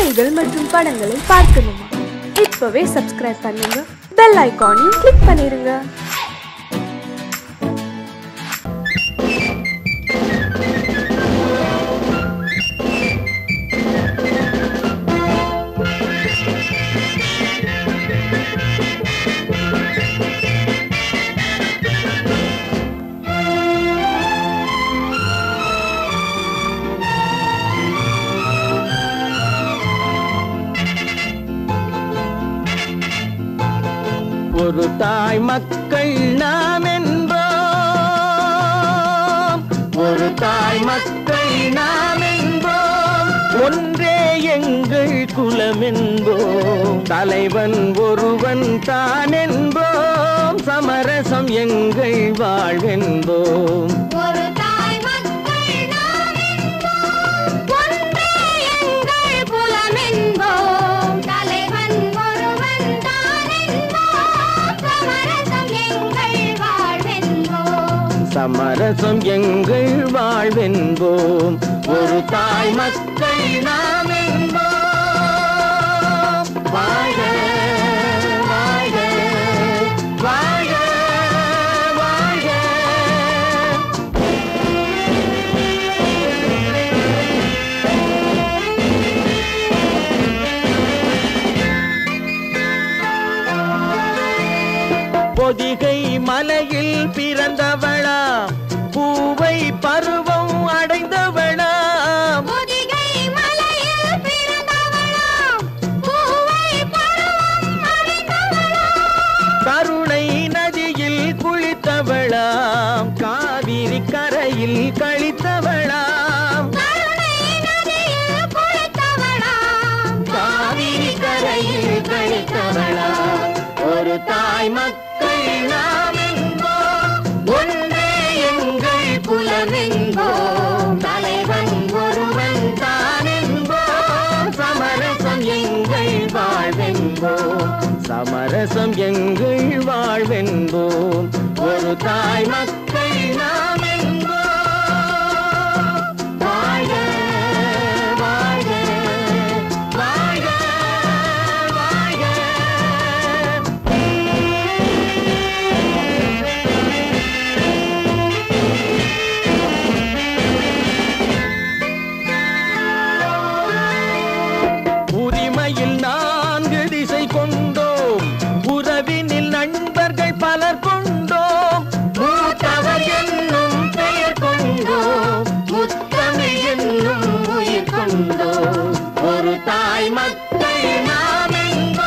செய்திகள் மற்றும் படங்களை பார்க்கணுமா இப்பவே சப்ஸ்கிரைப் பண்ணுங்க பெல் ஐகானையும் கிளிக் பண்ணிருங்க ஒரு தாய் மக்கள் நாம் என்போம் ஒரு தாய் மக்கள் நாம் என்போம் ஒன்றே எங்கள் குலம் என்போம் தலைவன் ஒருவன் தான் என்போம் சமரசம் எங்கள் வாழ்வென்போம் ஒரு தாய் மக்கள் நாம் என்போம். ஒன்றே எங்கள் குலம் என்போம். தலைவன் ஒருவன் தான் என்போம். சமரசம் எங்கள் வாழ்வென்போம். சமரசம் எங்கள் வாழ்வென்போம் ஒரு தாய் மக்கள் நாம் என்போம் வாழ்க வாழ்க வாழ்க வாழ்க பொதிகை மலையில் பிறந்தவளா பூவை பருவம் அடைந்தவளா பொதிகை மலையில் பிறந்தவளாம். பூவை பருவம் அடைந்தவளாம். கருணை நதியில் குளித்தவளாம் காவிரி கரையில் கழித்தவளாம் கருணை நதியில் குளித்தவளாம். காவிரி கரையில் கழித்தவளாம் ஒரு தாய் மக்கள் நாம் என்போம் ஒன்றே எங்கள் குலம் என்போம் தலைவன் ஒருவன் தான் என்போம் சமரசம் எங்கள் வாழ்வென்போம் சமரசம் எங்கள் வாழ்வென்போம் ஒரு தாய் மக்கள் நாம் என்போம் வாழ்க வாழ்க வாழ்க வாழ்க உரிமையில் நான்கு திசை கொண்டோம் உறவினில் நண்பர்கள் பலர் கொண்டோம் மூத்தவர் என்னும் பெயர் கொண்டோம் முத்தமிழ் என்னும் உயிர் கொண்டோம் ஒரு தாய் மக்கள் நாம் என்போம்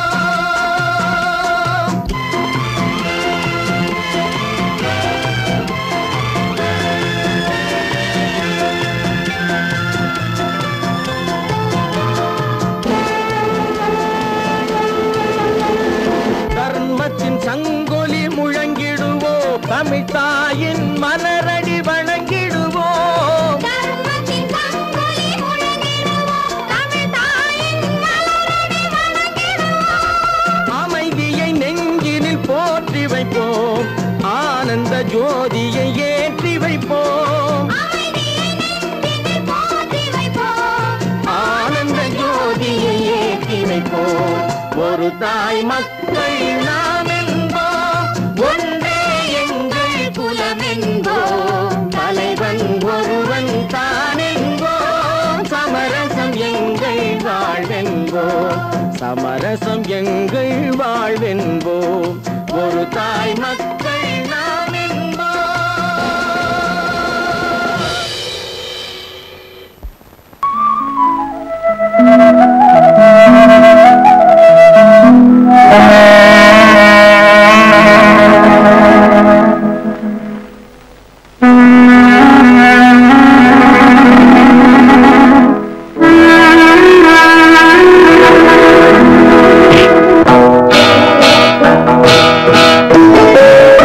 தர்மத்தின் சங்கொலி முழங்கிடுவோம் தமிழ் தாயின் மலரடி வணங்கிடுவோம் தர்மத்தின் சங்கொலி முழங்கிடுவோம். தமிழ் தாயின் மலரடி வணங்கிடுவோம். அமைதியை நெஞ்சினில் போற்றி வைப்போம் ஆனந்த ஜோதியை ஏற்றி வைப்போம் அமைதியை நெஞ்சினில் போற்றி வைப்போம். ஆனந்த ஜோதியை ஏற்றி வைப்போம் ஒரு தாய் மக்கள் நாம் என்போம் ஒன்றே எங்கள் குலம் என்போம் தலைவன் ஒருவன் தான் என்போம் சமரசம் எங்கள் வாழ்வென்போம் சமரசம் எங்கள் வாழ்வென்போம் ஒரு தாய் மக்கள் நாம் என்போம் ஆ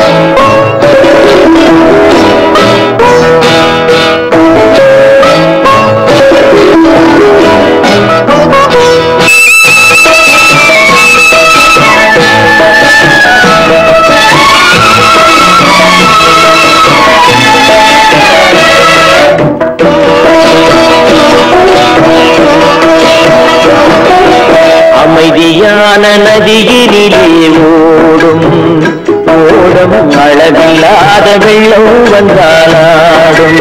நதியினிலே ஓடும் ஓடும் அளவில்லாத வெள்ளம் வந்தாலாடும்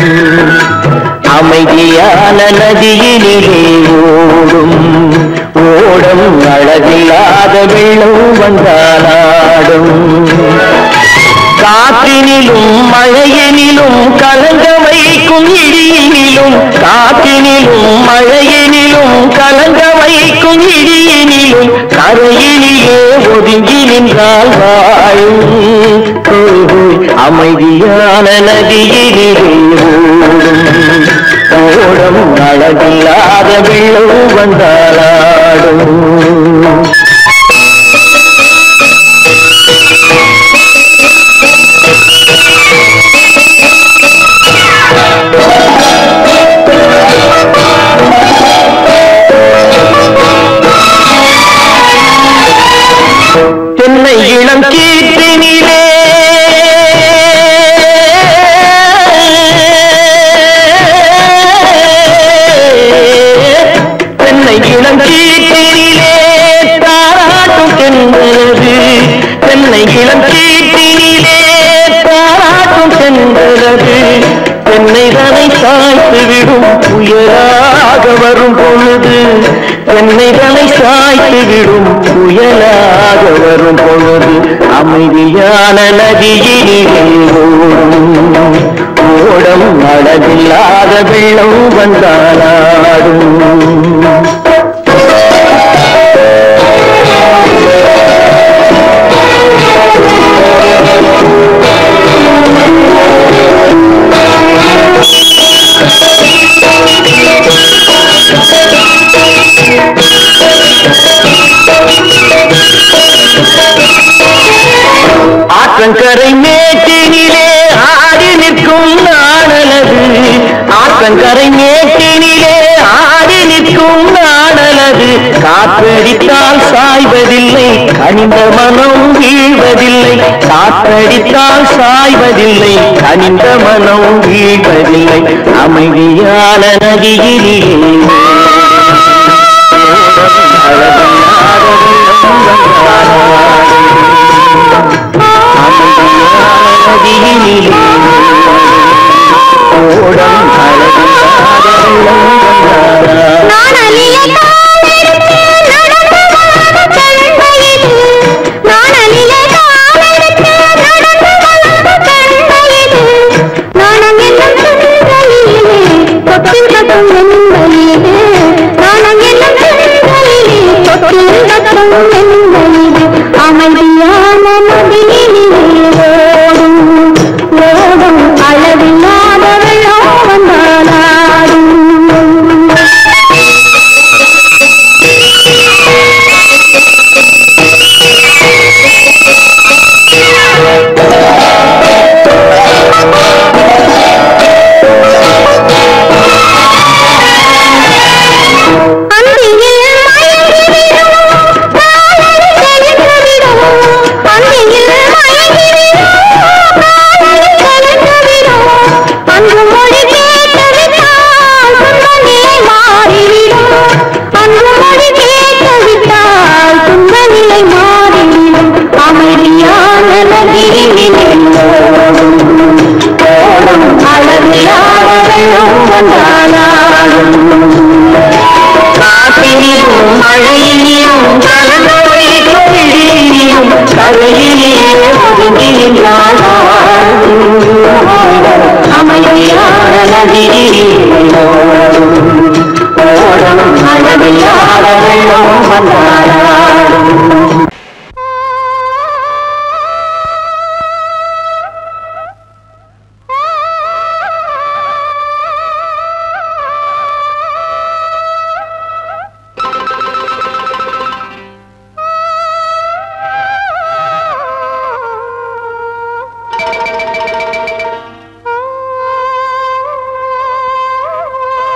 அமைதியான நதியினிலே ஓடும் ஓடும் அழகில்லாத வெள்ளம் வந்தாலாடும் காற்றினிலும் மழையினிலும் கலங்க வைக்கும் இடியினிலும் காற்றினிலும் மழையினிலும் கலங்க வைக்கும் இடியினிலும் கரையினிலே ஒதுங்கி நின்றால் வாழும் ஹோய் ஹோய், அமைதியான நதியினிலே ஓடும் ஓடம் அழகில்லாத வெள்ளம் வந்தாலாடும் தென்னை இளம் கீர்த்தினிலே தென்னை இளம் கீர்த்தினிலே தாராட்டும் தென்றலது தென்னை இளம் கீர்த்தினிலே தாராட்டும் தென்றலது தென்னை தனை சாய்த்து விடும் புயலாக வரும் பொழுது தென்னை தனை சாய்த்து விடும் புயலாக வரும் பொழுது அமைதியான நதியினிலே ஓடும் ஓடம் அழகில்லாத வெள்ளம் வந்தாலாடும் ஆற்றங்கரை மேட்டினிலே ஆடி நிற்கும் நாணலது ஆற்றங்கரை மேட்டினிலே ஆடி நிற்கும் நாணலது காற்றடித்தால் சாய்வதில்லை கனிந்த மனம் வீழ்வதில்லை காற்றடித்தால் சாய்வதில்லை கனிந்த மனம் வீழ்வதில்லை அமைதியான நதியிலே ஓடம் அழகாத வெள்ளம் வந்தாரா நான் அழிய காலெடுத்து நடந்து வளர்ந்த பெண்மையில் நான் அழிய காலெடுத்து நடந்து வளர்ந்த பெண்மையில் நாணம் என்னும் பெண்களிலே தொட்டில் கட்டும் எண்மையிலே நாணம் என்னும் பெண்களிலே தொட்டில் கட்டும் எண்மையிலே அமைதியான நதியிலே ஓடும் ஓடும் அளவில்லாத வெள்ளம் வந்தாலாடும் அந்தியில் மயங்கிவிடும் காலையில் தெளிந்துவிடும் அந்தியில் மயங்கிவிடும் காலையில் தெளிந்துவிடும் அன்று மொழி கேட்டுவிட்டால் துன்ப நிலை மாறிவிடும் அன்று மொழி கேட்டுவிட்டால் துன்ப நிலை மாறிவிடும் அமைதியான நதியினிலே ஓடும் ஓடும் அளவில்லாத வெள்ளம் வந்தாலாடும் காற்றினிலும் மழையிலும் கலந்து வைக்கும் இடியிலும் கரையிலே ஒதுங்கி நின்றாள் அமைதியான நதியிலே ஓடும் ஓடும் அளவில்லாத வெள்ளம் வந்தாளாடும் ஆ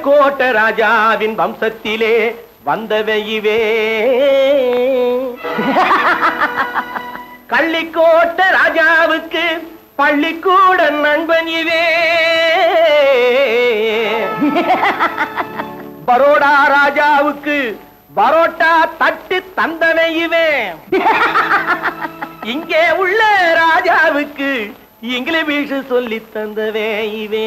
கள்ளிக்கோட்ட ராஜாவின் வம்சத்திலே வந்தவையுவே கள்ளிக்கோட்ட ராஜாவுக்கு பள்ளிக்கூட நண்பன் இவே பரோடா ராஜாவுக்கு பரோட்டா தட்டு தந்தனை இவன் இங்கே உள்ள ராஜாவுக்கு இங்கிலீஷ் சொல்லி தந்தவே இவே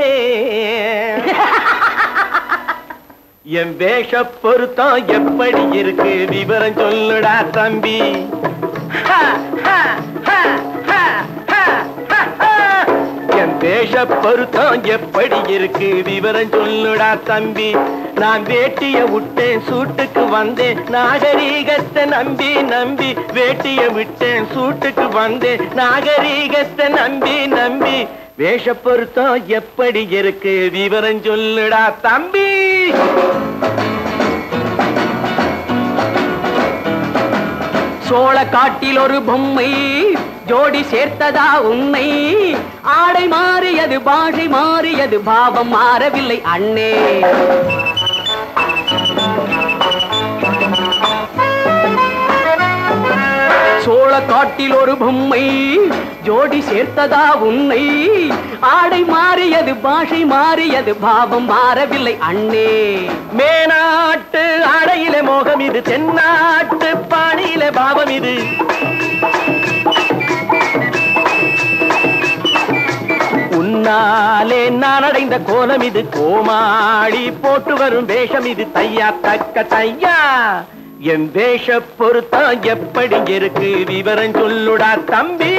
என் வேஷ பொருத்தம் எப்படி இருக்கு விவரம் சொல்லுடா தம்பி ஹா, ஹா, ஹா, ஹா, ஹா, ஹா, ஹா. என் வேஷ பொருத்தம் எப்படி இருக்கு விவரம் சொல்லுடா தம்பி நான் வேட்டிய விட்டேன் சூட்டுக்கு வந்தேன் நாகரீகத்தை நம்பி நம்பி வேட்டிய விட்டேன் சூட்டுக்கு வந்தேன் நாகரீகத்தை நம்பி நம்பி வேஷ பொருத்தம் எப்படி இருக்கு விவரம் சொல்லுடா தம்பி சோழ காட்டில் ஒரு பொம்மை ஜோடி சேர்த்ததா உண்மை ஆடை மாறியது பாஷை மாறியது பாவம் மாறவில்லை அண்ணே சோழ காட்டில் ஒரு பொம்மை ஜோடி சேர்த்ததா உன்னை ஆடை மாறியது பாஷை மாறியது பாவம் மாறவில்லை அண்ணே மேனாட்டு ஆடையில மோகம் இது தென்னாட்டு பாணியில பாவம் இது உன்னாலே நான் அடைந்த கோலம் இது கோமாளி போட்டு வரும் வேஷம் இது தையா தக்க தையா என் வேஷ பொருத்தம் எப்படி இருக்கு விவரம் சொல்லுடா தம்பி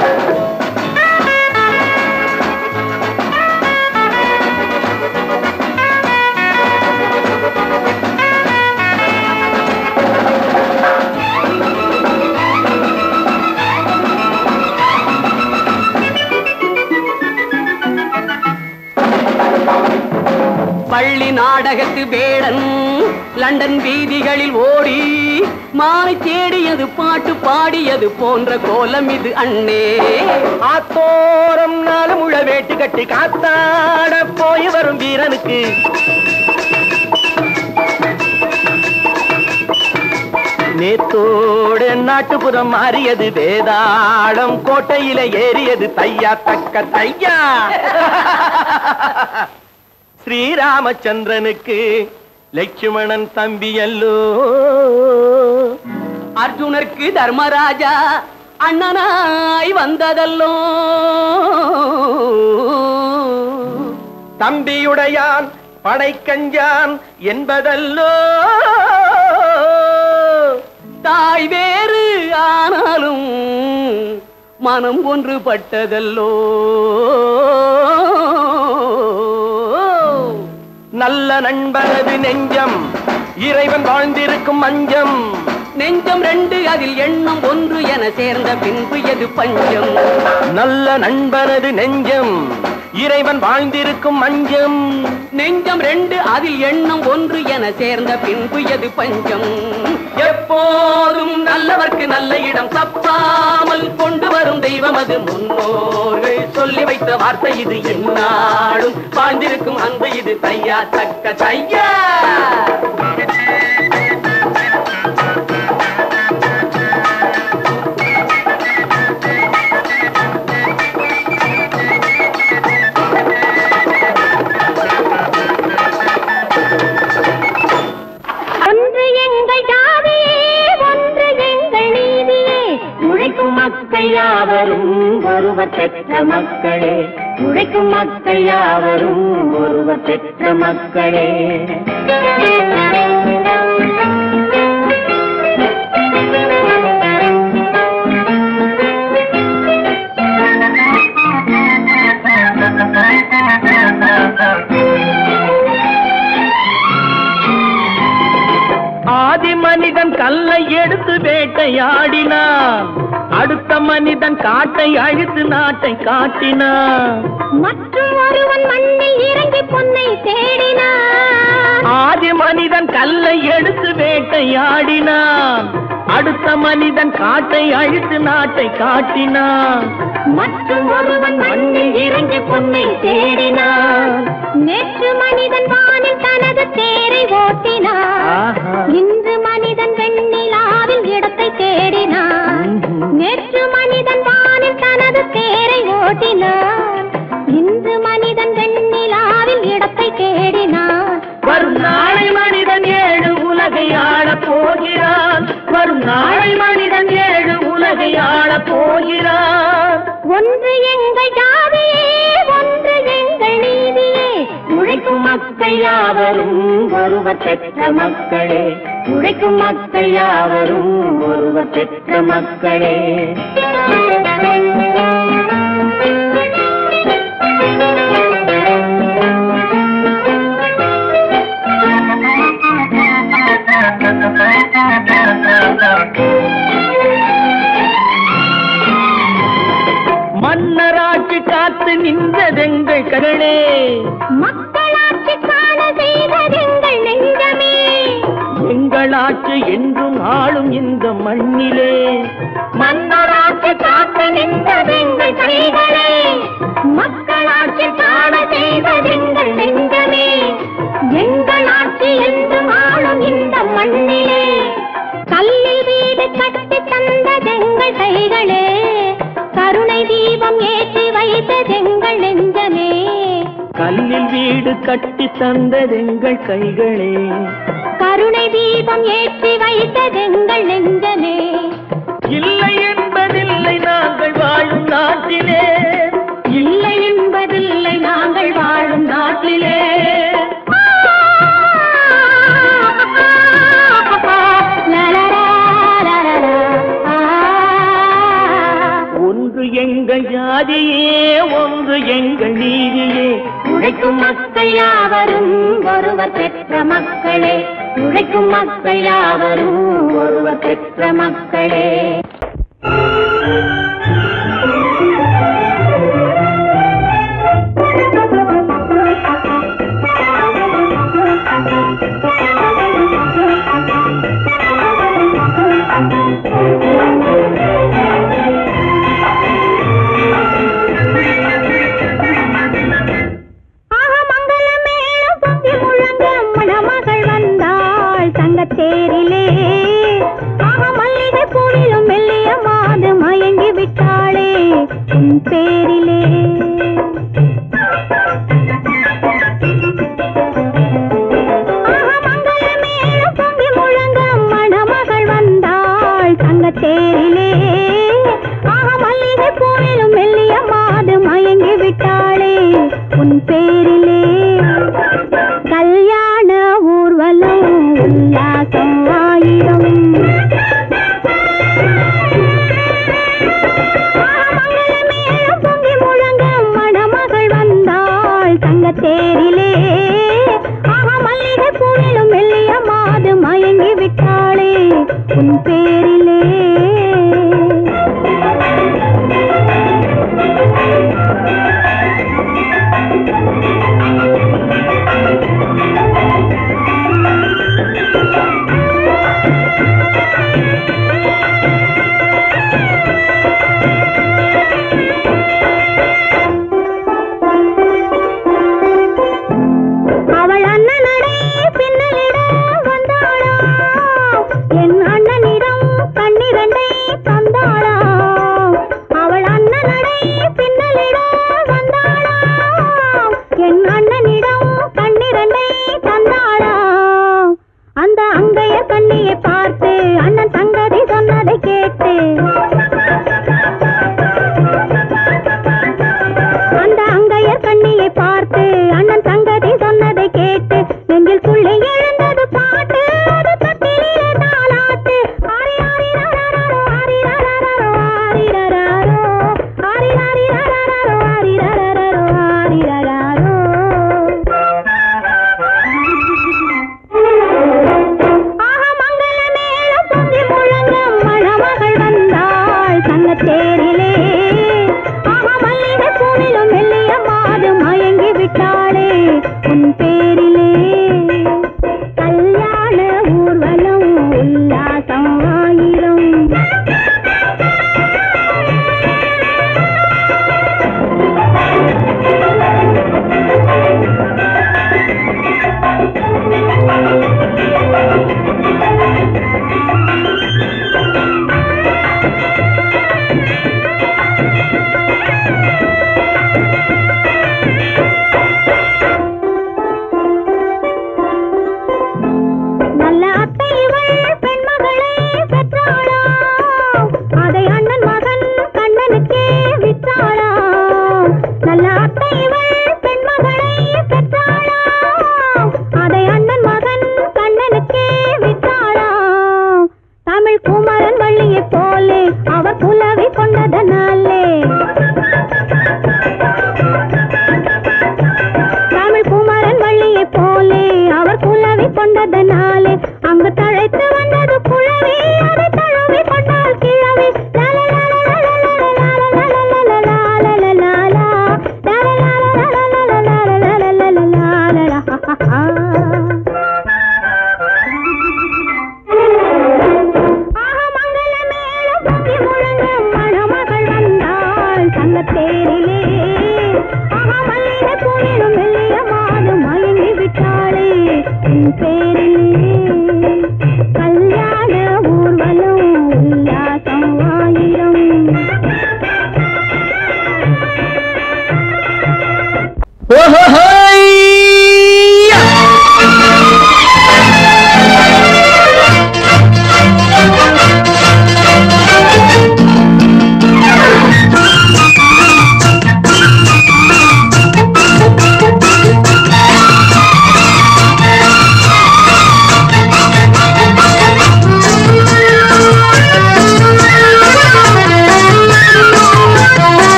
பள்ளி நாடகத்து வேடன் லண்டன் வீதிகளில் ஓடி மாலை தேடியது பாட்டு பாடியது போன்ற கோலம் இது அண்ணே ஆத்தோரம் நாலு முழ வேட்டு கட்டி காத்தாட போய் வரும் வீரனுக்கு நேத்தோடு நாட்டுப்புறம் மாறியது வேதாளம் கோட்டையில ஏறியது தையா தக்க தையா ஸ்ரீராமச்சந்திரனுக்கு லட்சுமணன் தம்பி அல்லோ அர்ஜுனருக்கு தர்மராஜா அண்ணனாய் வந்ததல்லோ தம்பியுடையான் படைக்கஞ்சான் என்பதல்லோ தாய் வேறு ஆனாலும் மனம் ஒன்றுபட்டதல்லோ நல்ல நண்பனது நெஞ்சம் இறைவன் வாழ்ந்திருக்கும் மஞ்சம் நெஞ்சம் ரெண்டு அதில் எண்ணம் ஒன்று என சேர்ந்த பின்பு எது பஞ்சம் நல்ல நண்பனது நெஞ்சம் இறைவன் வாழ்ந்திருக்கும் மஞ்சம் நெஞ்சம் ரெண்டு அதில் எண்ணம் ஒன்று என சேர்ந்த பின்பு எது பஞ்சம் எப்போதும் நல்லவர்க்கு நல்ல இடம் தப்பாமல் கொண்டு வரும் தெய்வம் அது முன்னோர்கள் சொல்லி வைத்த வார்த்தை இது எந்நாளும் வாழ்ந்திருக்கும் அந்த இது தையா தக்க தையா ஒன்று எங்கள் ஜாதியே ஒன்று எங்கள் நீதியே உழைக்கும் மக்கள் யாவரும் ஒருவர் பெற்ற மக்களே உழைக்கும் மக்கள் யாவரும் ஒருவர் பெற்ற மக்களே ஆதி மனிதன் கல்லை எடுத்து வேட்டையாடினான் அடுத்த மனிதன் காட்டை அழித்து நாட்டை காட்டினான் மற்றும் ஒருவன் மண்ணில் இறங்கி பொன்னை தேடினான் ஆதி மனிதன் கல்லை எடுத்து வேட்டையாடினான் அடுத்த மனிதன் காட்டை அழித்து நாட்டை காட்டினான் மற்றும் ஒருவன் மண்ணில் இறங்கி பொன்னை தேடினான் நேற்று மனிதன் வானில் தனது தேரை ஓட்டினான் ஆஹா. இன்று மனிதன் வெண்ணிலாவில் இடத்தை தேடினான் நேற்று மனிதன் வானில் தனது தேரை ஓட்டினான் இன்று மனிதன் வெண்ணிலாவில் இடத்தை தேடினான் வரும் நாளை மனிதன் ஏழு உலகை ஆளப் போகிறான் வரும் நாளை மனிதன் ஏழு உலகை ஆளப் போகிறான் ஒன்று எங்கள் ஜாதியே ஒன்று எங்கள் நீதியே உழைக்கும் மக்கள் யாவரும் ஒருவர் பெற்ற மக்களே உழைக்கும் மக்கள் யாவரும் ஒருவர் பெற்ற மக்களே மன்னராட்சி காத்து நின்றதெங்கள் கருணே மக்களாட்சி காண செய்வதெங்கள் நெஞ்சமே எங்கள் ஆட்சி என்றும் ஆளும் இந்த மண்ணிலே மன்னராட்சி காத்து நின்றதெங்கள் கைகளே மக்களாட்சி காண செய்வதெங்கள் நெஞ்சமே எங்கள் ஆட்சி என்றும் ஆளும் இந்த மண்ணிலே கல்லில் வீடு கட்டி தந்ததெங்கள் கைகளே கருணை தீபம் ஏற்றி வைத்ததெங்கள் நெஞ்சமே கல்லில் வீடு கட்டி தந்ததெங்கள் கைகளே கருணை தீபம் ஏற்றி வைத்ததெங்கள் நெஞ்சமே இல்லை என்பதில்லை நாங்கள் வாழும் நாட்டிலே இல்லை என்பதில்லை நாங்கள் வாழும் நாட்டிலே லலலா, லலலா, ஆ. ஒன்று எங்கள் ஜாதியே ஒன்று எங்கள் நீதியே உழைக்கும் மக்கள் யாவரும் ஒருவர் பெற்ற மக்களே உழைக்கும் மக்கள் யாவரும் ஒருவர் பெற்ற மக்களே ஆக மங்கள மேளம் பொங்கி முழங்க மணமகள் வந்தாள் தங்கத்தேரிலே ஆக மல்லிகை பூவிலும் மெல்லிய மாது மயங்கி விட்டாளே உன் பேரிலே ஆக மங்கள மேளம் பொங்கி முழங்க மணமகள் வந்தாள் தங்கத்தேரிலே ஆக மல்லிகை பூவிலும் மெல்லிய மாது மயங்கி விட்டாளே உன் பேரிலே கல்யாண ஊர்வலம் உல்லாசம் ஆயிரம் மங்களமேளம் பொங்கி முழங்க மணமகள் வந்தாள் தங்கத்தேரிலே ஆக மல்லிகை பூவிலும் மெல்லிய மாது மயங்கி விட்டாளே உன் பேரிலே அவள் அண்ணனடே பின்னலிட வந்தாளா என் அண்ணனிடம் கண்ணிரண்டை தந்தாளா அவள் அண்ணனடே பின்னலிட வந்தாளா என் அண்ணனிடம் கண்ணிரண்டை தந்தாளா அந்த அங்கைய கண்ணியை பார்த்து அண்ணன் சங்கதி சொன்னதை கேட்டு அந்த அங்கையர் கண்ணியை பார்த்து அண்ணன் சங்கதி சொன்னதை கேட்டு நெஞ்சில் துள்ளி எழுந்தது பாட்டு அது தட்டிலே தாலாட்டு ஆரி ஆரி ரரரரோ, ஆரி ரரரரோ, ஆரி ரரரோ. ஆரி ஆரி ரரரரோ, ஆரி ரரரரோ, ஆரி ரரரோ. ஆக மங்கள மேளம் பொங்கி முழங்க மணமகள் வந்தா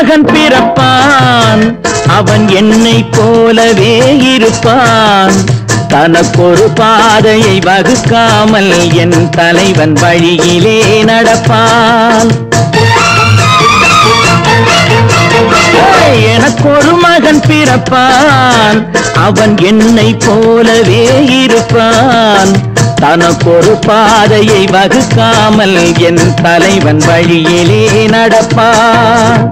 மகன் பிறப்பான் அவன் என்னை போலவே இருப்பான் தனக்கொரு பாதையை வகுக்காமல் என் தலைவன் வழியிலே நடப்பான் எனக்கொரு மகன் பிறப்பான் அவன் என்னை போலவே இருப்பான் தனக்கொரு பாதையை வகுக்காமல் என் தலைவன் வழியிலே நடப்பான்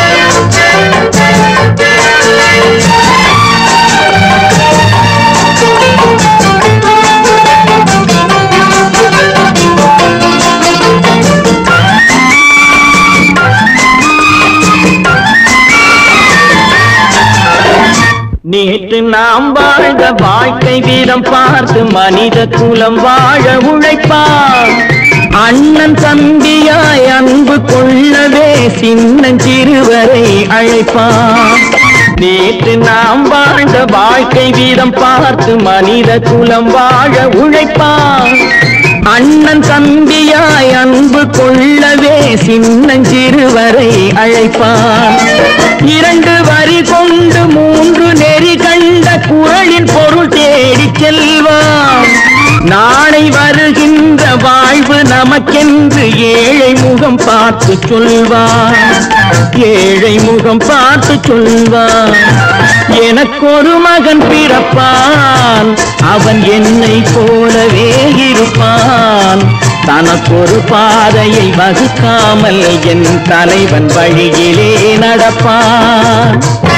நேற்று நாம் வாழ்ந்த வாழ்க்கை வீதம் பார்த்து மனித குலம் வாழ உழைப்பார் அண்ணன் தம்பியாய் அன்பு கொள்ளவே சின்னஞ்சிறுவரை அழைப்பார் நேற்று நாம் வாழ்ந்த வாழ்க்கை வீதம் பார்த்து மனித குலம் வாழ உழைப்பார் அண்ணன் தம்பியாய் அன்பு கொள்ளவே சின்னஞ்சிறுவரை அழைப்பான் இரண்டு வரி கொண்டு மூன்று நெறி கண்ட குரலின் பொருள் தேடிச் செல்வான் நாளை வருகின்ற வாழ்வு நமக்கென்று ஏழை முகம் பார்த்து சொல்வான் ஏழை முகம் பார்த்து சொல்வான் எனக்கொரு மகன் பிறப்பான் அவன் என்னை போலவே இருப்பான் தனக்கொரு பாதையை வகுக்காமல் என் தலைவன் வழியிலே நடப்பான்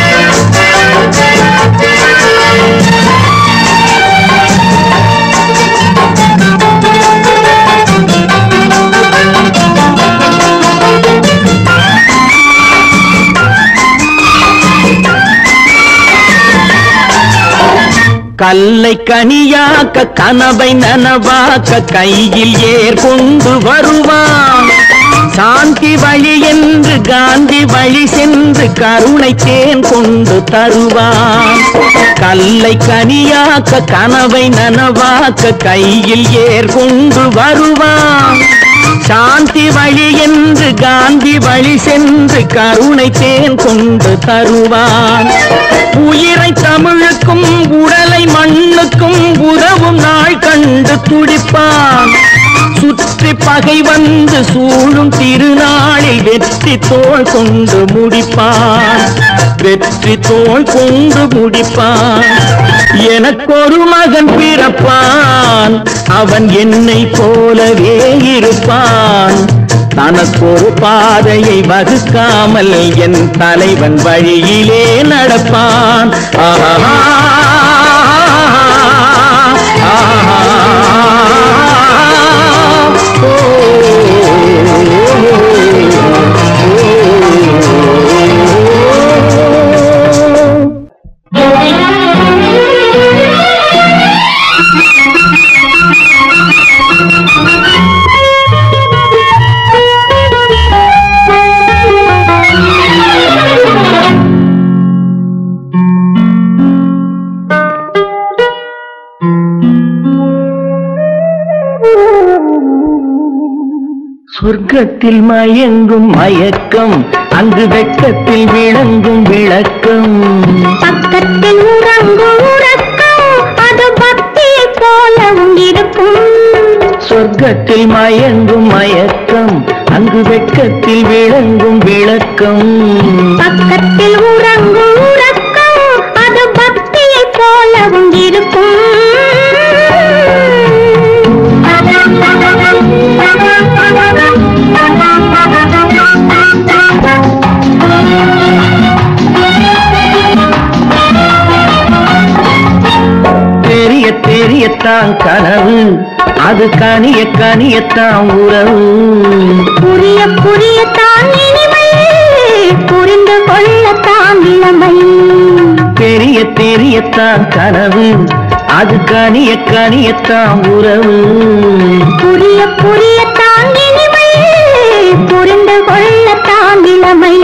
கல்லை கனியாக்க கனவை நனவாக்க கையில் ஏர் கொண்டு வருவான் சாந்தி வழி என்று காந்தி வழி சென்று கருணை தேன் கொண்டு தருவான் கல்லை கனியாக்க கனவை நனவாக்க கையில் ஏர் கொண்டு வருவான் சாந்தி வழி என்று காந்தி வழி சென்று கருணை தேன் கொண்டு தருவான் உயிரை தமிழுக்கும் உடலை மண்ணுக்கும் உதவும் நாள் கண்டு துடிப்பான் சுற்றி பகை வந்து சூழும் திருநாளில் வெற்றி தோள் கொண்டு முடிப்பான் வெற்றி தோள் கொண்டு முடிப்பான் எனக்கொரு மகன் பிறப்பான் அவன் என்னை போலவே இருப்பான் தனக்கொரு பாதையை வகுக்காமல் என் தலைவன் வழியிலே நடப்பான் ஆஹா சொர்க்கத்தில் மயங்கும் மயக்கம் அங்கு வெட்கத்தில் விளங்கும் விளக்கம் பக்கத்தில் உறங்கும் உறக்கம் அது பக்தியை போலவும் இருக்கும் சொர்க்கத்தில் மயங்கும் மயக்கம் அங்கு வெட்கத்தில் விளங்கும் விளக்கம் பக்கத்தில் உறங்கும் உறக்கம் அது பக்தியை போலவும் இருக்கும் தெரிய தெரியத்தான் கனவு அது கனிய கனியத்தான் உறவு புரிய புரியத்தான் இனிமை புரிந்து கொள்ளத்தான் இளமை தெரிய தெரியத்தான் கனவு அது கனிய கனியத்தான் உறவு புரிய புரியத்தான் இனிமை புரிந்து கொள்ளத்தான் இளமை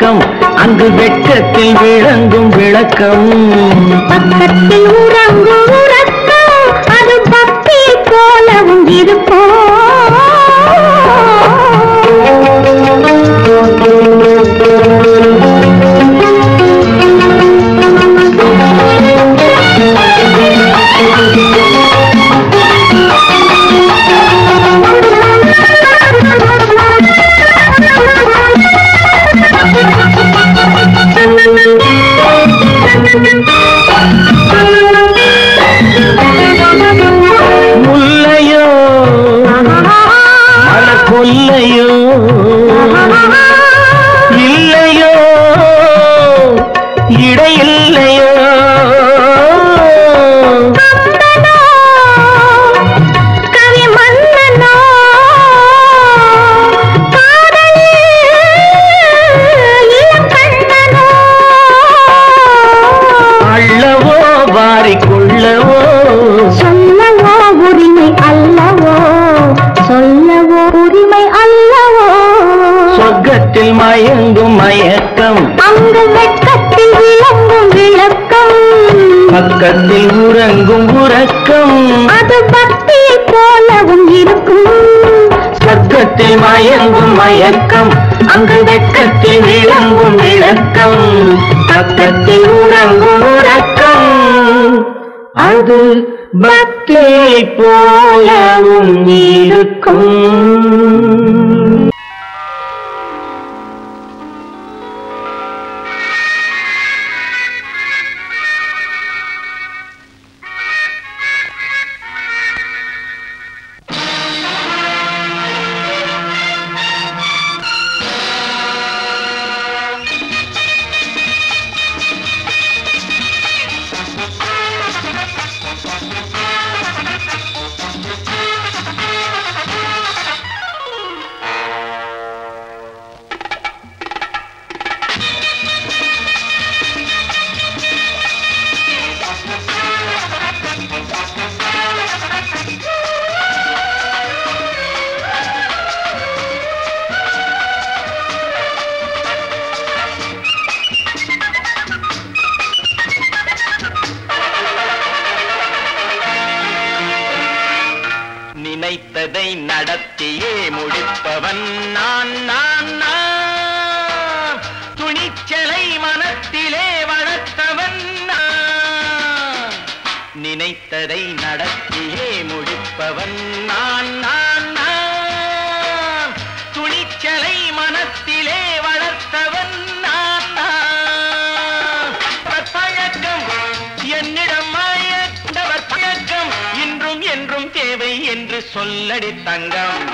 மயக்கம் அங்கு வெட்கத்தில் விளங்கும் விளக்கம் பக்கத்தில் உறங்கும் உறக்கம் அது பக்தி போலவும் முல்லையோ மலர் கொல்லையோ இல்லையோ இடையில்லையோ கவி மன்னனோ காதலில் இளம் கண்ணனோ அள்ளவோ வாரிக்கொள்ளவோ சொல்லவோ உரிமை அல்லவோ சொல்லவோ உரிமை அல்லவோ சொர்க்கத்தில் மயங்கும் மயக்கம் அங்கு வெட்கத்தில் விளங்கும் விளக்கம் பக்கத்தில் உறங்கும் உறக்கம் அது பக்தியை போலவும் இருக்கும் சொர்க்கத்தில் மயங்கும் மயக்கம் அங்கு வெட்கத்தில் விளங்கும் விளக்கம் பக்கத்தில் உறங்கும் உறக்கம் அது பக்தியை போலவும் இருக்கும் நினைத்ததை நடத்தியே முடிப்பவன் நான் நான் நான் துணிச்சலை மனத்திலே வளர்த்தவன் நான் நினைத்ததை நடத்தியே முடிப்பவன் நான் நான் நான் துணிச்சலை மனத்திலே வளர்த்தவன் நான் நான் பழக்கம் என்னிடம் மயந்தவர் பழக்கம் இன்றும் என்றும் தேவை என்று சொல்லடி தங்கம்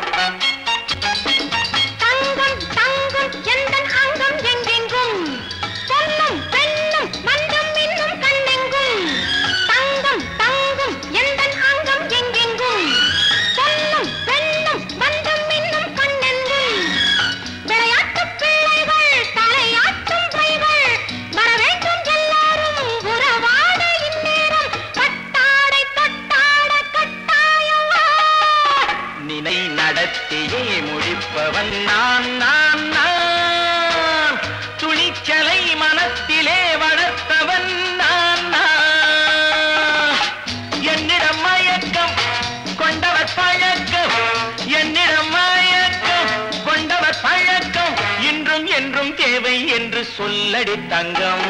தங்கம் தங்கம் எந்தன் அங்கம் எங்கெங்கும் பொன்னும் பெண்ணும் மன்றம் இன்னும் கண்ணெங்கும் தங்கம் தங்கம் எந்தன் அங்கம் எங்கெங்கும் பொன்னும் பெண்ணும் மன்றம் இன்னும் கண்ணெங்கும் விளையாட்டு பிள்ளைகள் தலையாட்டும் பைகள் வர வேண்டும் எல்லாரும் உறவாட இந்நேரம் கட்டாடை தொட்டாட கட்டாயவா நினை நடத்தியே முடிப்பவன் நான் நான் நான் துணிச்சலை மனத்திலே வளர்த்தவன் நான் நான் என்னிடம் மயக்கம் கொண்டவர் பழக்கம் என்னிடம் மயக்கம் கொண்டவர் பழக்கம் இன்றும் என்றும் தேவை என்று சொல்லடி தங்கம்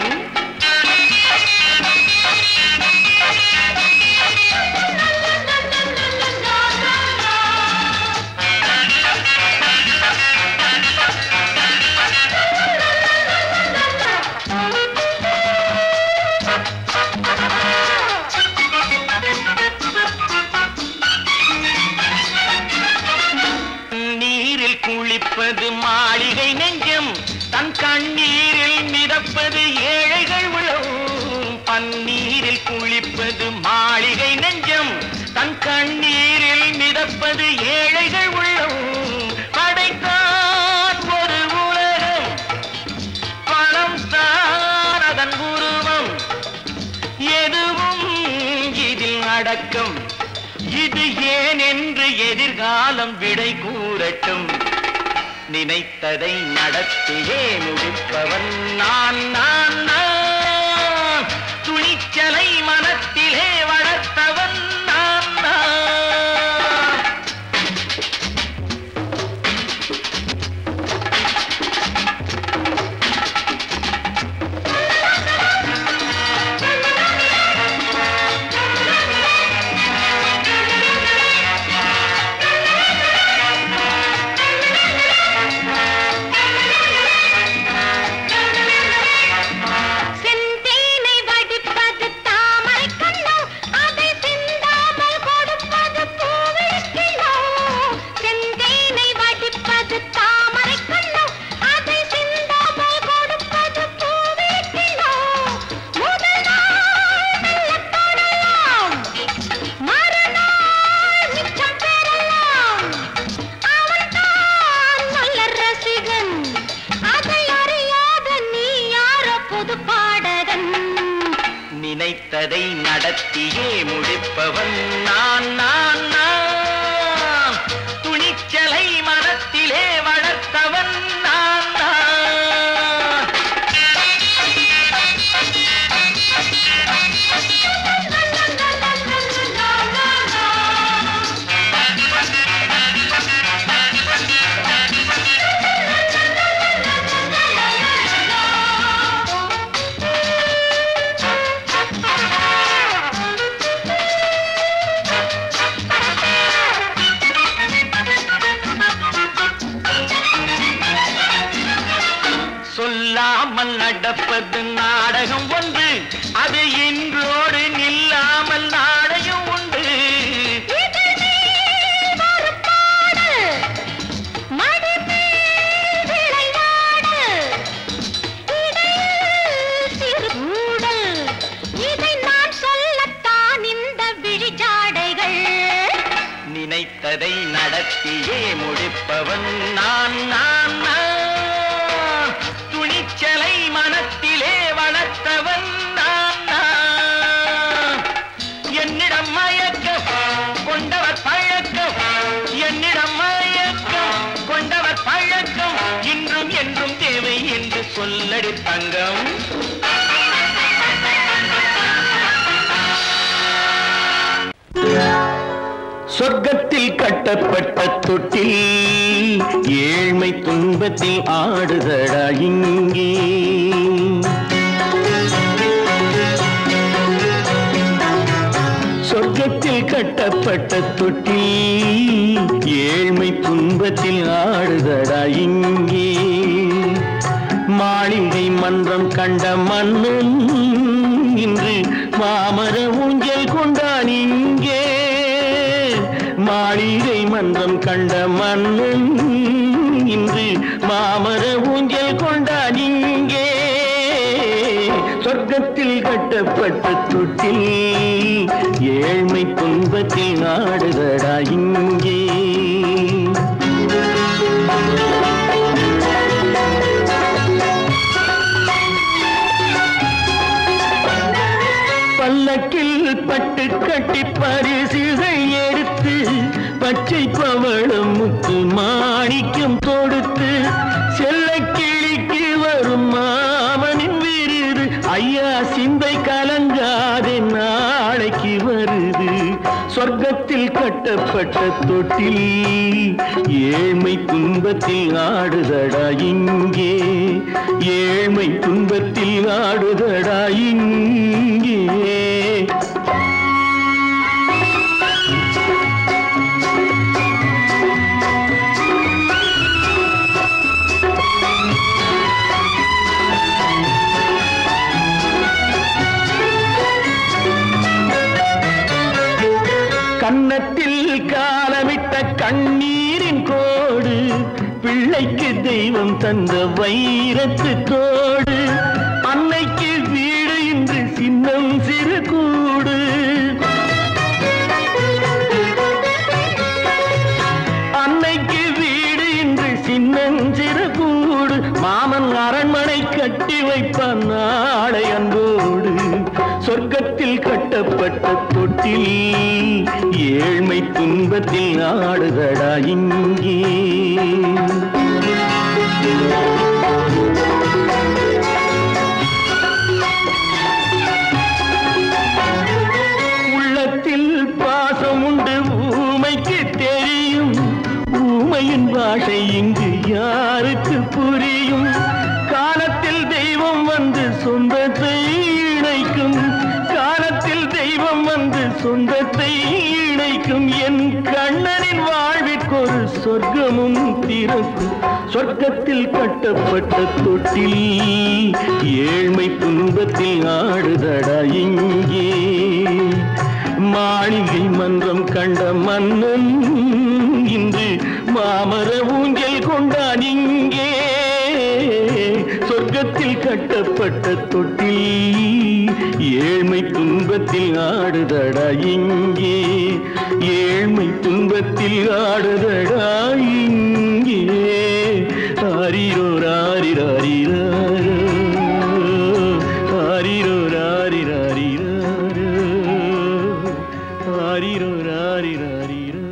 நீரில் குளிப்பது மாளிகை நெஞ்சம் தன் கண்ணீரில் மிதப்பது ஏழைகள் உளம் பன்னீரில் குளிப்பது மாளிகை நெஞ்சம் தன் கண்ணீரில் மிதப்பது ஏழைகள் உள்ளம் படைத்தான் ஒரு உலகம் பணம் தான் அதன் உருவம் எதுவும் இதில் அடக்கம் இது ஏன் என்று எதிர்காலம் விடை கூறட்டும் நினைத்ததை நடத்தியே முடிப்பவன் நான் நான் நான் துணிச்சலை மனத்திலே வளர்த்தவன் நான் நான் செந்தேனை வடிப்பது தாமரை கண்ணோ அதை சிந்தாமல் கொடுப்பது பூவிழிக்கிழோ செந்தேனை வடிப்பது தாமரை கண்ணோ அதை சிந்தாமல் கொடுப்பது பூவிழிக்கிழோ முதல் நாள் மெல்ல தொடலாம் மறுநாள் மிச்சம் பெறலாம் அவன்தான் நல்ல ரசிகன் அதை அறியாத நீ யாரோ புது பாடகன் நினைத்ததை நடத்தியே முடிப்பவன் நான் நான் நான் துணிச்சலை மனத்திலே வளர்த்தவன் நான் நான் சொல்லாமல் நடப்பது நாடகம் ஒன்று அது இன்றோடு நில்லாமல் நாடையும் உண்டு இதழ் மேல் ஒரு பாடு, மடி மேல் விளையாடு, இடையில் சிறு ஊடல், இதை நான் சொல்லத்தான் இந்த விழிஜாடைகள் நினைத்ததை நடத்தியே முடிப்பவன் நான் நான் நான் துணிச்சலை மனத்திலே வளர்த்தவன் நான் நான் என்னிடம் மயக்கம் கொண்டவர் பழக்கம் என்னிடம் மயக்கம் கொண்டவர் பழக்கம் இன்றும் என்றும் தேவை என்று சொல்லடி தங்கம் சொர்க்கத்தில் கட்டப்பட்ட தொட்டில் ஏழ்மை துன்பத்தில் ஆடுதடா இங்கே சொர்க்கத்தில் கட்டப்பட்ட தொட்டில் ஏழ்மை துன்பத்தில் ஆடுதடா இங்கே மாளிகை மன்றம் கண்ட மன்னன் இன்று மாமர ஊஞ்சல் கொண்டான் இங்கே மாளிகை மன்றம் கண்ட மன்னன் இன்று மாமர ஊஞ்சல் கொண்டான் இங்கே சொர்க்கத்தில் கட்டப்பட்ட தொட்டில் ஏழ்மை துன்பத்தில் நாடுதடா இங்கே பல்லக்கில் பட்டு கட்டி பரிசுகள் எடுத்து பச்சை பவளம் முத்து மாணிக்கம் தொடுத்து செல்ல கிளிக்கு வரும் மாமனின் விருது ஐயா சிந்தை கலங்காதே நாளைக்கு வருது சொர்க்கத்தில் கட்டப்பட்ட தொட்டில் ஏழ்மை துன்பத்தில் ஆடுதடா இங்கே ஏழ்மை துன்பத்தில் ஆடுதடா இங்கே கன்னத்தில் காலமிட்ட கண்ணீரின் கோடு பிள்ளைக்கு தெய்வம் தந்த வைரத்து தோடு அன்னைக்கு வீடு இன்று சின்னம் சிறு கூடு அன்னைக்கு வீடு இன்று சின்னஞ்சிறு கூடு மாமன் அரண்மனை கட்டி வைப்பான் நாளை அன்போடு சொர்க்கத்தில் கட்டப்பட்ட தொட்டில் ஏழ்மை துன்பத்தில் ஆடுதடா இங்கே சொந்தத்தை இணைக்கும் காலத்தில் தெய்வம் வந்து சொந்தத்தை இணைக்கும் என் கண்ணனின் வாழ்விற்கொரு சொர்க்கமும் திறக்கும் சொர்க்கத்தில் கட்டப்பட்ட தொட்டில் ஏழ்மை துன்பத்தில் ஆடுதடா இங்கே மாளிகை மன்றம் கண்ட மன்னன் இன்று மாமர ஊஞ்சல் கொண்டான் இங்கே சொர்க்கத்தில் கட்டப்பட்ட தொட்டில் ஏழ்மை துன்பத்தில் ஆடுதடா இங்கே ஏழ்மை துன்பத்தில் ஆடுதடா இங்கே ஆரிரோ ராரிராரிரோ ஆரிரோ ராரிராரிரோ ஆரிரோ ராரிராரிரோ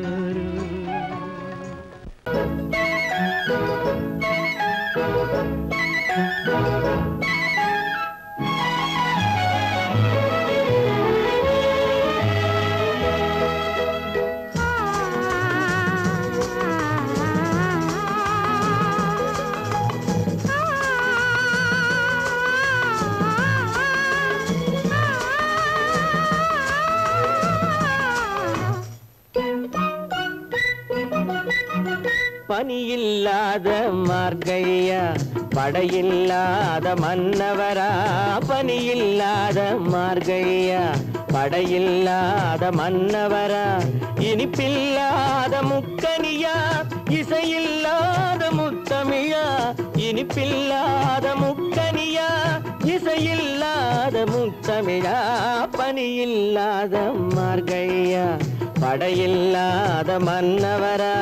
பனியில்லாத மார்கையா படையில்லாத மன்னவரா பனியில்லாத மார்கையா படையில்லாத மன்னவரா இனிப்பில்லாத முக்கனியா இசையில்லாத முத்தமிழா இனிப்பில்லாத முக்கனியா இசையில்லாத முத்தமிழா பனியில்லாத மார்கையா படையில்லாத மன்னவரா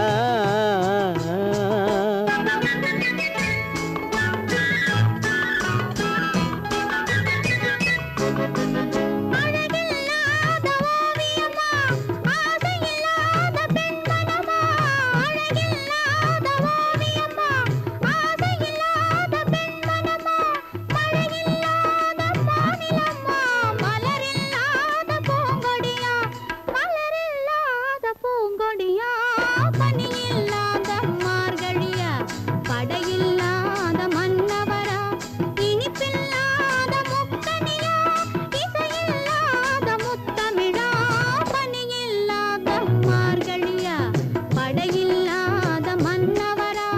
பூங்கொடியா பனியில்லாத மார்கழியா படையில்லாத மன்னவரா இனிப்பில்லாத முக்கனியா இசையில்லாத முத்தமிழா பனியில்லாத மார்கழியா படையில்லாத மன்னவரா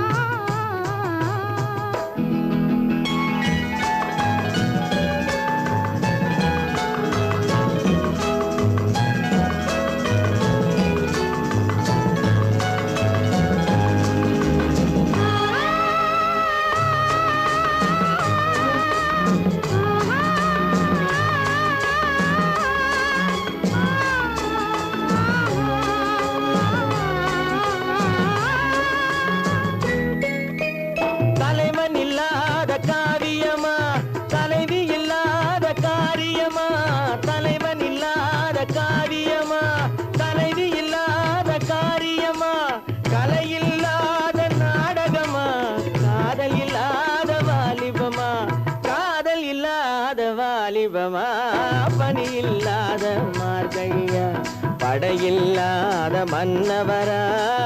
தலைவன் இல்லாத காரியமா தலைவி இல்லாத காரியமா தலைவன் இல்லாத காரியமா தலைவி இல்லாத காரியமா கலை இல்லாத நாடகமா காதல் இல்லாத வாலிபமா காதல் இல்லாத வாலிபமா பணி இல்லாத மார்கையா படையில்லாத மன்னவரா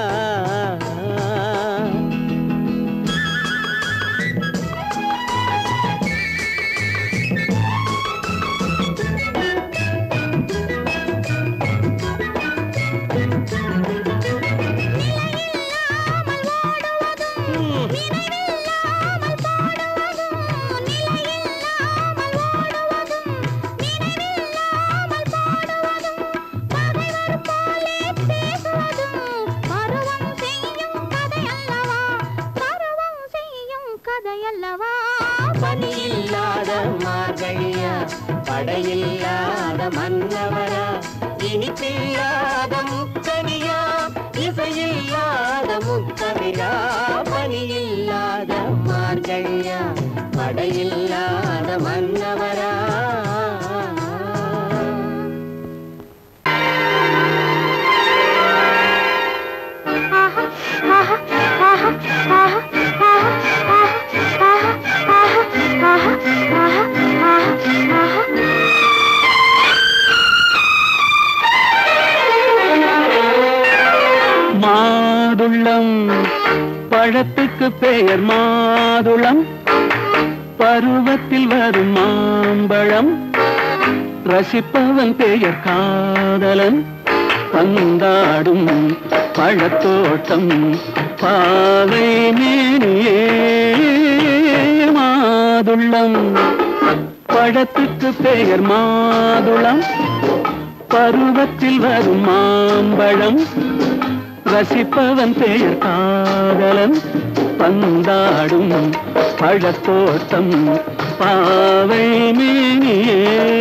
பருவம் செய்யும் கதையல்லவா பருவம் செய்யும் கதையல்லவா பணியில்லாத மார்கையா படையில்லாத மன்னவரா இனிப்பில்லாத முக்கனியா இசையில்லாத முத்தமிழா பணியில்லாத மார்கையா படையில்லாத மன்னவரா மாதுளம் பழத்துக்கு பெயர் மாதுளம் பருவ பருவத்தில் வரும் மாம்பழம் ரசிப்பவன் பெயர் காதலன் பந்தாடும் பழத்தோட்டம் பாவை மேனியே மாதுளம் பழத்துக்கு பெயர் மாதுளம் பருவத்தில் வரும் மாம்பழம் ரசிப்பவன் பெயர் காதலன் பந்தாடும் பழத்தோட்டம் பாவை மேனியே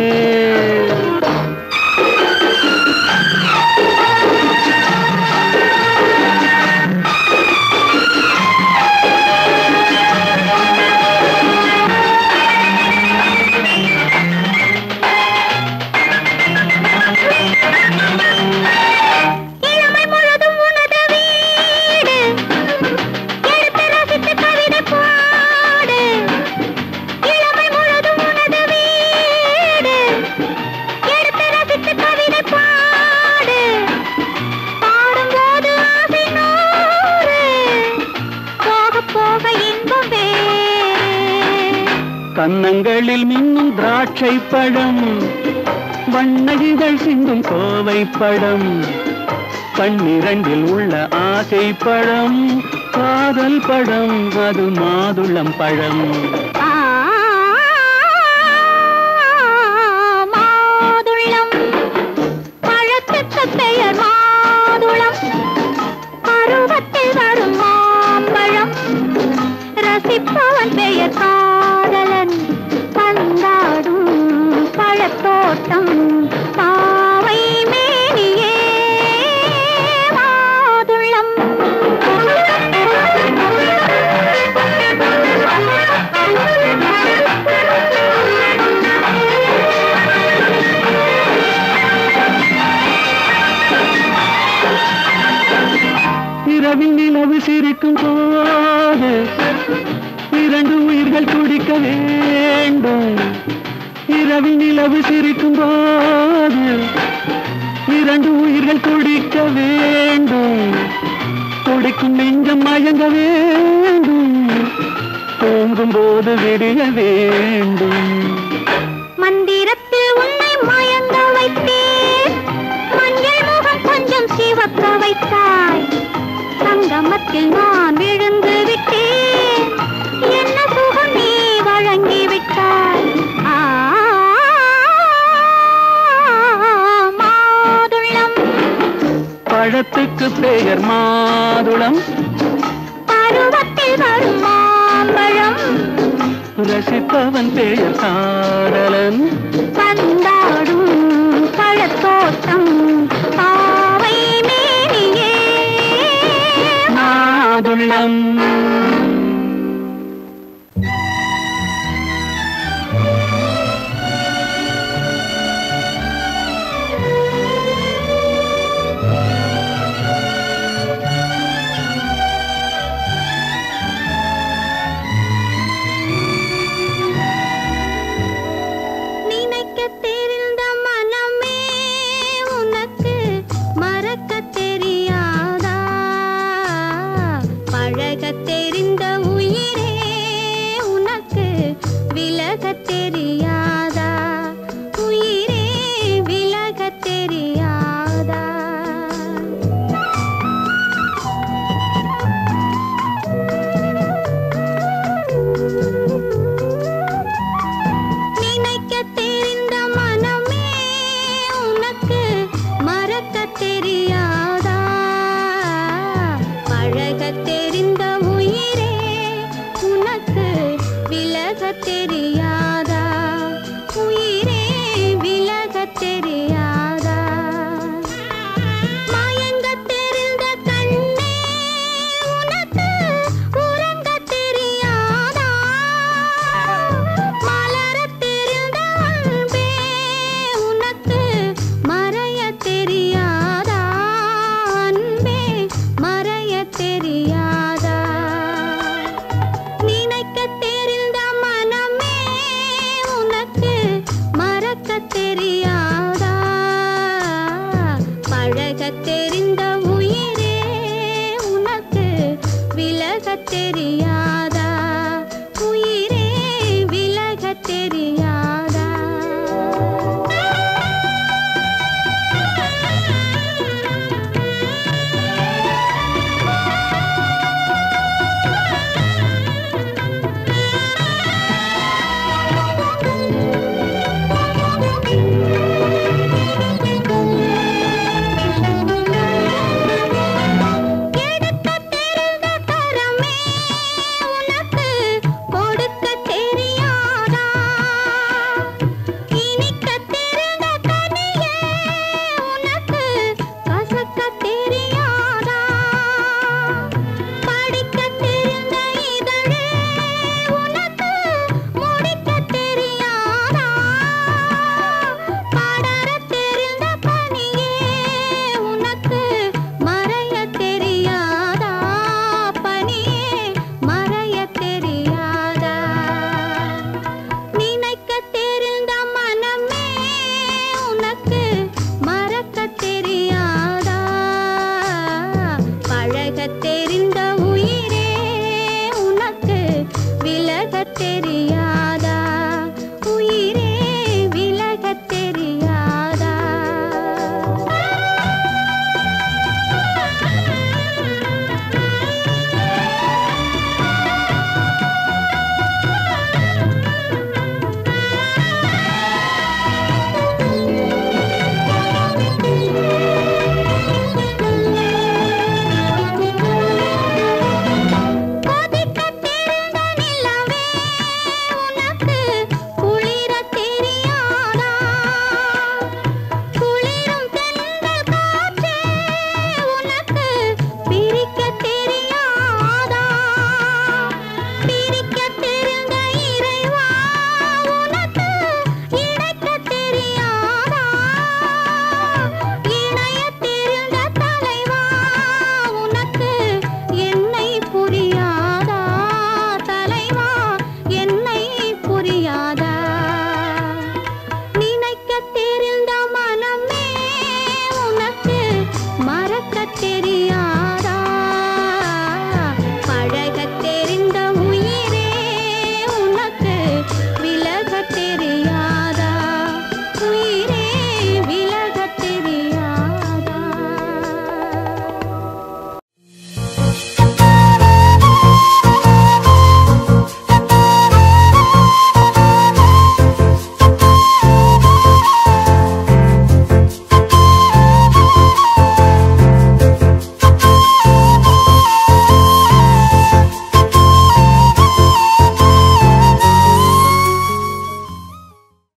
இளமை முழுதும் உனது வீடு எடுத்து ரசித்து கவிதை பாடு இளமை முழுதும் உனது வீடு எடுத்து ரசித்து கவிதை பாடு பாடும்போது ஆசை நூறு போக போக இன்பம் வேறு கன்னங்களில் மின்னும் திராட்சை பழம் வண்ணகிகள் சிந்தும் கோவை பழம் கண்ணிரண்டில் உள்ள ஆசை பழம் காதல் பழம் அது மாதுளம் பழம் மாதுளம் பழத்துக்கு பெயர் மாதுளம் பருவத்தில் வரும் மாம்பழம் ரசிப்பவன் பெயர் காதலன் பந்தாடும் பழத்தோட்டம் பாவை மேனியே மாதுளம் இரவில் நிலவு சிரிக்கும் போது இரண்டு உயிர்கள் துடிக்க வேண்டும் இரவில் நிலவு சிரிக்கும் போது இரண்டு உயிர்கள் துடிக்க வேண்டும் துடிக்கும் நெஞ்சம் மயங்க வேண்டும் தூங்கும் போது விடிய வேண்டும் மந்திரத்தில் உன்னை மயங்க வைத்தேன் மஞ்சள் முகம் கொஞ்சம் சிவக்க வைத்தாய் சங்கமத்தில் நான் விழுந்து விட்டேன் என்ன சுகம் நீ வழங்கி விட்டாய் ஆ, மாதுளம் பழத்துக்கு பெயர் மாதுளம் பருவத்தில் வரும் மாம்பழம் ரசிப்பவன் பெயர் காதலன் பந்தாடும் பழத்தோட்டம் பாவை மேனியே மாதுளம்